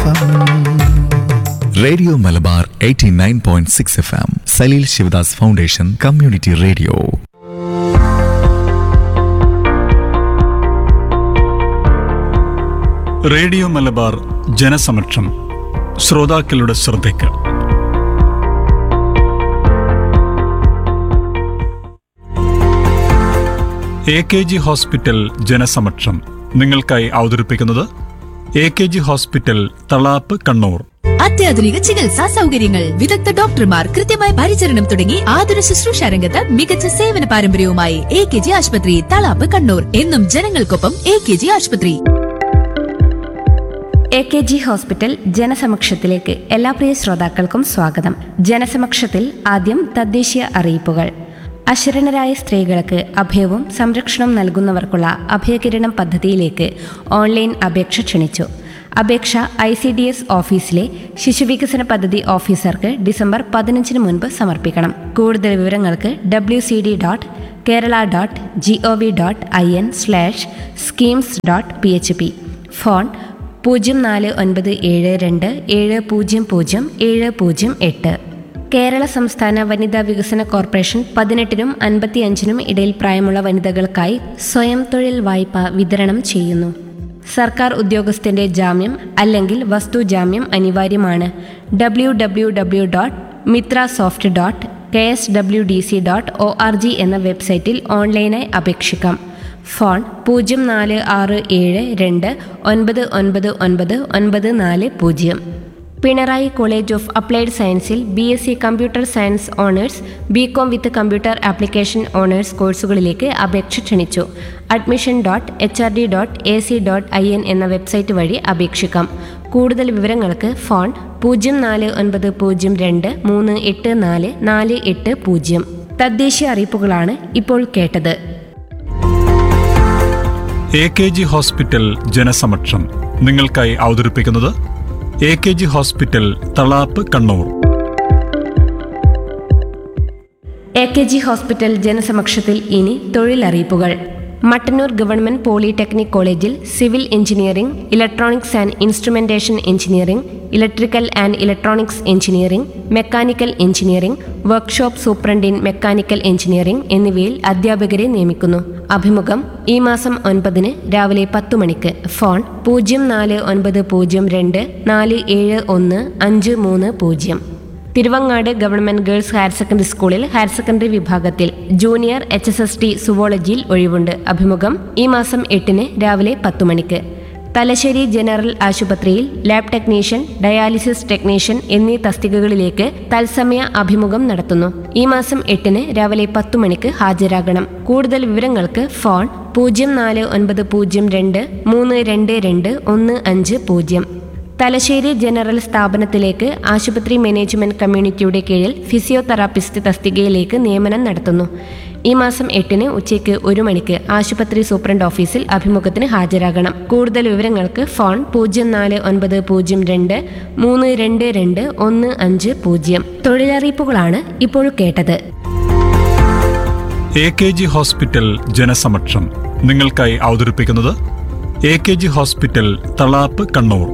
F M radio Malabar 89.6 point six F M Saleel Shivadas foundation community radio radio Malabar ജനസമക്ഷം ശ്രോതാക്കളുടെ ശ്രദ്ധയ്ക്ക് A K G hospital ജനസമക്ഷം നിങ്ങൾക്കായി അവതരിപ്പിക്കുന്നത് A K G hospital Thalap Kannur അത്യാധുനിക ചികിത്സാ സൗകര്യങ്ങൾ വിദഗ്ധ ഡോക്ടർമാർ കൃത്യമായ പരിചരണം തുടങ്ങി ആതുര ശുശ്രൂഷ രംഗത്ത് മികച്ച സേവന പാരമ്പര്യവുമായി എ കെ ജി ആശുപത്രി തളാപ്പ് കണ്ണൂർ എന്നും ജനങ്ങൾക്കൊപ്പം എ കെ ജി ആശുപത്രി എ കെ ജി ഹോസ്പിറ്റൽ ജനസമക്ഷത്തിലേക്ക് എല്ലാ പ്രിയ ശ്രോതാക്കൾക്കും സ്വാഗതം ജനസമക്ഷത്തിൽ ആദ്യം തദ്ദേശീയ അറിയിപ്പുകൾ അശരണരായ സ്ത്രീകൾക്ക് അഭയവും സംരക്ഷണവും നൽകുന്നവർക്കുള്ള അഭയകിരണം പദ്ധതിയിലേക്ക് ഓൺലൈൻ അപേക്ഷ ക്ഷണിച്ചു അപേക്ഷ ഐ സി ഡി എസ് ഓഫീസിലെ ശിശുവികസന പദ്ധതി ഓഫീസർക്ക് ഡിസംബർ പതിനഞ്ചിന് മുൻപ് സമർപ്പിക്കണം കൂടുതൽ വിവരങ്ങൾക്ക് W C D dot Kerala dot G O V dot I N slash schemes dot P H P phone പൂജ്യം നാല് ഒൻപത് ഏഴ് രണ്ട് ഏഴ് പൂജ്യം പൂജ്യം ഏഴ് പൂജ്യം എട്ട് കേരള സംസ്ഥാന വനിതാ വികസന കോർപ്പറേഷൻ പതിനെട്ടിനും അൻപത്തിയഞ്ചിനും ഇടയിൽ പ്രായമുള്ള വനിതകൾക്കായി സ്വയം തൊഴിൽ വായ്പ വിതരണം ചെയ്യുന്നു സർക്കാർ ഉദ്യോഗസ്ഥന്റെ ജാമ്യം അല്ലെങ്കിൽ വസ്തു ജാമ്യം അനിവാര്യമാണ് W W W dot Mithra soft dot K S W D C dot O R G എന്ന വെബ്സൈറ്റിൽ ഓൺലൈനായി അപേക്ഷിക്കാം ഫോൺ പൂജ്യം നാല് ആറ് ഏഴ് രണ്ട് ഒൻപത് ഒൻപത് ഒൻപത് ഒൻപത് നാല് പൂജ്യം പിണറായി കോളേജ് ഓഫ് അപ്ലൈഡ് സയൻസിൽ B S C computer science honours B com with computer application honours കോഴ്സുകളിലേക്ക് അപേക്ഷ ക്ഷണിച്ചു admission dot H R D dot A C dot I N എന്ന വെബ്സൈറ്റ് വഴി അപേക്ഷിക്കാം കൂടുതൽ വിവരങ്ങൾക്ക് ഫോൺ പൂജ്യം നാല് ഒൻപത് പൂജ്യം രണ്ട് മൂന്ന് എട്ട് നാല് നാല് എട്ട് പൂജ്യം തദ്ദേശീയ അറിയിപ്പുകളാണ് ഇപ്പോൾ കേട്ടത് എ കെ ജി ഹോസ്പിറ്റൽ ജനസമക്ഷം നിങ്ങൾക്കായി അവതരിപ്പിക്കുന്നത് A K G hospital Thalap Kannur A K G hospital ജനസമക്ഷത്തിൽ ഇനി തൊഴിലറിയിപ്പുകൾ മട്ടന്നൂർ ഗവൺമെന്റ് പോളിടെക്നിക് കോളേജിൽ civil engineering electronics and instrumentation engineering electrical and electronics engineering mechanical engineering workshop superintendent in mechanical engineering എന്നിവയിൽ അധ്യാപകരെ നിയമിക്കുന്നു അഭിമുഖം ഈ മാസം ഒൻപതിന് രാവിലെ പത്തു മണിക്ക് ഫോൺ പൂജ്യം നാല് ഒൻപത് പൂജ്യം രണ്ട് നാല് ഏഴ് ഒന്ന് അഞ്ച് മൂന്ന് പൂജ്യം Thiruvangad government girls higher secondary സ്കൂളിൽ ഹയർ സെക്കൻഡറി വിഭാഗത്തിൽ junior H S S T സുവോളജിയിൽ ഒഴിവുണ്ട് അഭിമുഖം ഈ മാസം എട്ടിന് രാവിലെ പത്തു മണിക്ക് തലശ്ശേരി ജനറൽ ആശുപത്രിയിൽ ലാബ് ടെക്നീഷ്യൻ ഡയാലിസിസ് ടെക്നീഷ്യൻ എന്നീ തസ്തികകളിലേക്ക് തത്സമയ അഭിമുഖം നടത്തുന്നു ഈ മാസം എട്ടിന് രാവിലെ പത്തു മണിക്ക് ഹാജരാകണം കൂടുതൽ വിവരങ്ങൾക്ക് ഫോൺ പൂജ്യം നാല് ഒൻപത് പൂജ്യം രണ്ട് മൂന്ന് രണ്ട് രണ്ട് ഒന്ന് അഞ്ച് പൂജ്യം തലശ്ശേരി ജനറൽ സ്ഥാപനത്തിലേക്ക് ആശുപത്രി മാനേജ്മെന്റ് കമ്മ്യൂണിറ്റിയുടെ കീഴിൽ ഫിസിയോതെറാപ്പിസ്റ്റ് തസ്തികയിലേക്ക് നിയമനം നടത്തുന്നു ഈ മാസം എട്ടിന് ഉച്ചയ്ക്ക് ഒരു മണിക്ക് ആശുപത്രി സൂപ്രണ്ട് ഓഫീസിൽ അഭിമുഖത്തിന് ഹാജരാകണം കൂടുതൽ വിവരങ്ങൾക്ക് ഫോൺ പൂജ്യം നാല് ഒൻപത് പൂജ്യം രണ്ട് മൂന്ന് രണ്ട് രണ്ട് ഒന്ന് അഞ്ച് പൂജ്യം തൊഴിലറിയിപ്പുകളാണ് ഇപ്പോൾ കേട്ടത് എ കെ ജി ഹോസ്പിറ്റൽ ജനസമക്ഷം നിങ്ങൾക്കായി അവതരിപ്പിക്കുന്നത് A K G hospital Thalap Kannur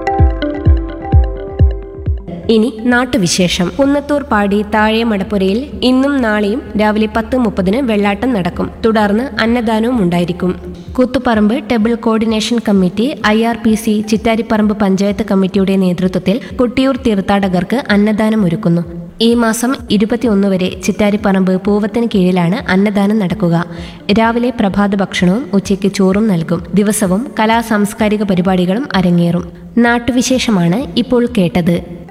ഇനി നാട്ടുവിശേഷം കുന്നത്തൂർ പാടി താഴെ മടപ്പുരയിൽ ഇന്നും നാളെയും രാവിലെ പത്ത് മുപ്പതിന് വെള്ളാട്ടം നടക്കും തുടർന്ന് അന്നദാനവും ഉണ്ടായിരിക്കും Koothuparamba temple coordination committee I R P C Chittariparamba panchayat കമ്മിറ്റിയുടെ നേതൃത്വത്തിൽ കുട്ടിയൂർ തീർത്ഥാടകർക്ക് അന്നദാനം ഒരുക്കുന്നു ഈ മാസം ഇരുപത്തിയൊന്ന് വരെ ചിറ്റാരിപ്പറമ്പ് പൂവത്തിന് കീഴിലാണ് അന്നദാനം നടക്കുക രാവിലെ പ്രഭാത ഭക്ഷണവും ഉച്ചയ്ക്ക് ചോറും നൽകും ദിവസവും കലാ സാംസ്കാരിക പരിപാടികളും അരങ്ങേറും നാട്ടുവിശേഷമാണ് ഇപ്പോൾ കേട്ടത്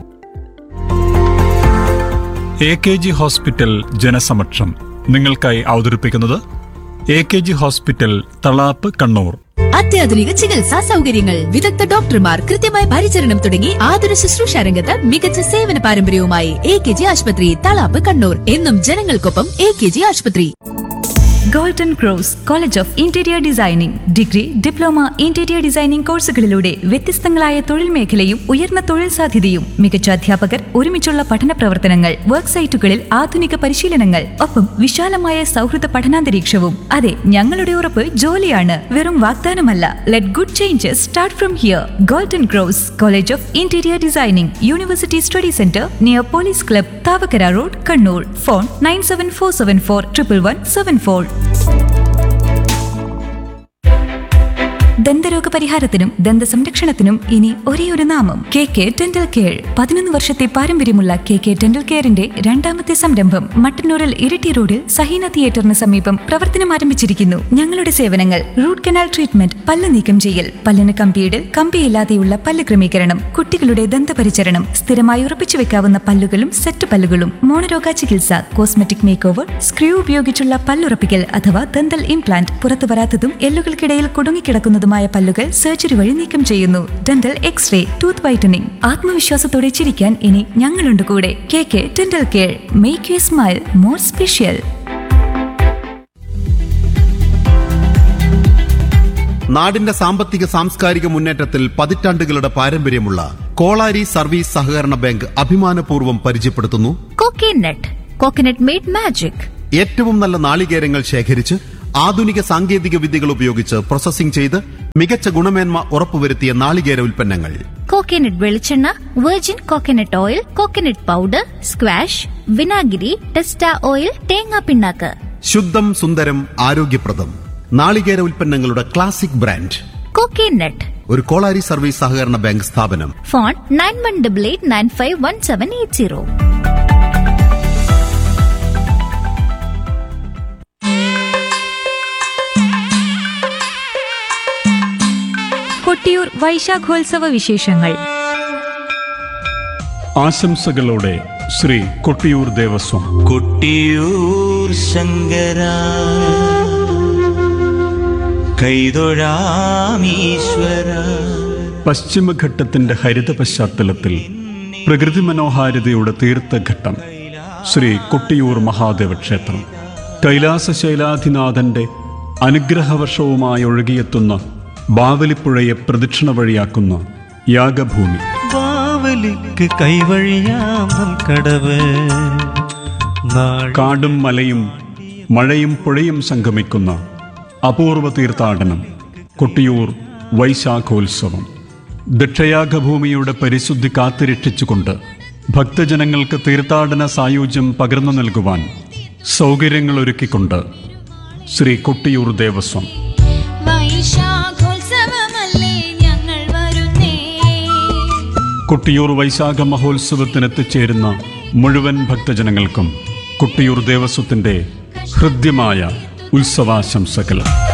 എ കെ ജി ഹോസ്പിറ്റൽ ജനസമക്ഷം നിങ്ങൾക്കായി അവതരിപ്പിക്കുന്നത് A K G hospital Thalap Kannur അത്യാധുനിക ചികിത്സാ സൗകര്യങ്ങൾ വിദഗ്ധ ഡോക്ടർമാർ കൃത്യമായ പരിചരണം തുടങ്ങി ആതുര ശുശ്രൂഷ രംഗത്ത് മികച്ച സേവന പാരമ്പര്യവുമായി എ കെ ജി ആശുപത്രി തളാപ്പ് കണ്ണൂർ എന്നും ജനങ്ങൾക്കൊപ്പം എ കെ ജി ആശുപത്രി golden cross college of interior designing degree diploma interior designing കോഴ്സുകളിലൂടെ വ്യത്യസ്തങ്ങളായ തൊഴിൽ മേഖലയും ഉയർന്ന തൊഴിൽ സാധ്യതയും മികച്ച അധ്യാപകർ ഒരുമിച്ചുള്ള പഠന പ്രവർത്തനങ്ങൾ വർക്ക് സൈറ്റുകളിൽ ആധുനിക പരിശീലനങ്ങൾ ഒപ്പം വിശാലമായ സൗഹൃദ പഠനാന്തരീക്ഷവും അതെ ഞങ്ങളുടെ ഉറപ്പ് ജോലിയാണ് വെറും വാഗ്ദാനമല്ല let good changes start from here golden cross college of interior designing university study centre near police club Thavakkara road Kannur phone nine seven four seven four triple one seven four ദന്തരോഗ പരിഹാരത്തിനും ദന്ത സംരക്ഷണത്തിനും ഇനി ഒരേ ഒരു നാമം കെ കെ ഡെന്റൽ കെയർ പതിനൊന്ന് വർഷത്തെ പാരമ്പര്യമുള്ള കെ കെ ഡെന്റൽ കെയറിന്റെ രണ്ടാമത്തെ സംരംഭം മട്ടന്നൂരിൽ ഇരിട്ടി റോഡിൽ സഹീന തിയേറ്ററിന് സമീപം പ്രവർത്തനം ആരംഭിച്ചിരിക്കുന്നു ഞങ്ങളുടെ സേവനങ്ങൾ റൂട്ട് കനാൽ ട്രീറ്റ്മെന്റ് പല്ല് നീക്കം ചെയ്യൽ പല്ലിന് കമ്പിയിടൽ കമ്പിയില്ലാതെയുള്ള പല്ല് ക്രമീകരണം കുട്ടികളുടെ ദന്തപരിചരണം സ്ഥിരമായി ഉറപ്പിച്ചു വെക്കാവുന്ന പല്ലുകളും സെറ്റ് പല്ലുകളും മോണരോഗ ചികിത്സ കോസ്മെറ്റിക് മേക്ക് ഓവർ സ്ക്രൂ ഉപയോഗിച്ചുള്ള പല്ലുറപ്പിക്കൽ അഥവാ ദന്തൽ ഇംപ്ലാന്റ് പുറത്തു വരാത്തതും എല്ലുകൾക്കിടയിൽ കുടുങ്ങിക്കിടക്കുന്നതുമായ പല്ലുകൾ സർജറി വഴി നീക്കം ചെയ്യുന്നു ഡെന്റൽ എക്സ്റേ ടൂത്ത് വൈറ്റനിങ് ആത്മവിശ്വാസത്തോടെ ചിരിക്കാൻ ഇനി ഞങ്ങളുണ്ട് കൂടെ K K dental care make you smile more special നാടിന്റെ സാമ്പത്തിക സാംസ്കാരിക മുന്നേറ്റത്തിൽ പതിറ്റാണ്ടുകളുടെ പാരമ്പര്യമുള്ള കോളാരി സർവീസ് സഹകരണ ബാങ്ക് അഭിമാനപൂർവ്വം പരിചയപ്പെടുത്തുന്നു കോക്കനട്ട് കോക്കനട്ട് മെയ്ഡ് മാജിക് ഏറ്റവും നല്ല നാളികേരങ്ങൾ ശേഖരിച്ച് ആധുനിക സാങ്കേതിക വിദ്യകൾ ഉപയോഗിച്ച് പ്രോസസ്സിംഗ് ചെയ്ത് മികച്ച ഗുണമേന്മ ഉറപ്പുവരുത്തിയ നാളികേര ഉൽപ്പന്നങ്ങൾ കോക്കനട്ട് വെളിച്ചെണ്ണ virgin coconut oil coconut powder squash വിനാഗിരി ടെസ്റ്റ ഓയിൽ തേങ്ങാ പിണ്ണാക്ക് ശുദ്ധം സുന്ദരം ആരോഗ്യപ്രദം നാളികേര ഉൽപ്പന്നങ്ങളുടെ ക്ലാസിക് ബ്രാൻഡ് കോക്കനട്ട് ഒരു കോളാരി സർവീസ് സഹകരണ ബാങ്ക് സ്ഥാപനം phone nine one double eight nine five one seven eight zero Kottiyoor വൈശാഖോത്സവ വിശേഷങ്ങൾ ആശംസകളോടെ ശ്രീ കൊട്ടിയൂർ ദേവസ്വം കൊട്ടിയൂർ ശങ്കര കൈതൊഴാമീശ്വര പശ്ചിമഘട്ടത്തിന്റെ ഹരിത പശ്ചാത്തലത്തിൽ പ്രകൃതി മനോഹാരിതയുടെ തീർത്ഥഘട്ടം ശ്രീ കൊട്ടിയൂർ മഹാദേവ ക്ഷേത്രം കൈലാസശൈലാധിനാഥന്റെ അനുഗ്രഹവർഷവുമായി ഒഴുകിയെത്തുന്ന ബാവലിപ്പുഴയെ പ്രദക്ഷിണ വഴിയാക്കുന്ന യാഗഭൂമി ബാവലിക്ക് കൈവഴിയാം കടവ് നാൾ കാടും മലയും മഴയും പുഴയും സംഗമിക്കുന്ന അപൂർവ തീർത്ഥാടനം കൊട്ടിയൂർ വൈശാഖോത്സവം ദക്ഷയാഗഭൂമിയുടെ പരിശുദ്ധി കാത്തുരക്ഷിച്ചുകൊണ്ട് ഭക്തജനങ്ങൾക്ക് തീർത്ഥാടന സായുജ്യം പകർന്നു നൽകുവാൻ സൗകര്യങ്ങൾ ഒരുക്കിക്കൊണ്ട് ശ്രീ കൊട്ടിയൂർ ദേവസ്വം വൈശാഖോത്സവമല്ലേ ഞങ്ങൾ വരുന്നേ കൊട്ടിയൂർ വൈശാഖ മഹോത്സവത്തിന് എത്തിച്ചേരുന്ന മുഴുവൻ ഭക്തജനങ്ങൾക്കും കൊട്ടിയൂർ ദേവസ്വത്തിന്റെ ഹൃദ്യമായ ഉത്സവാശംസകൾ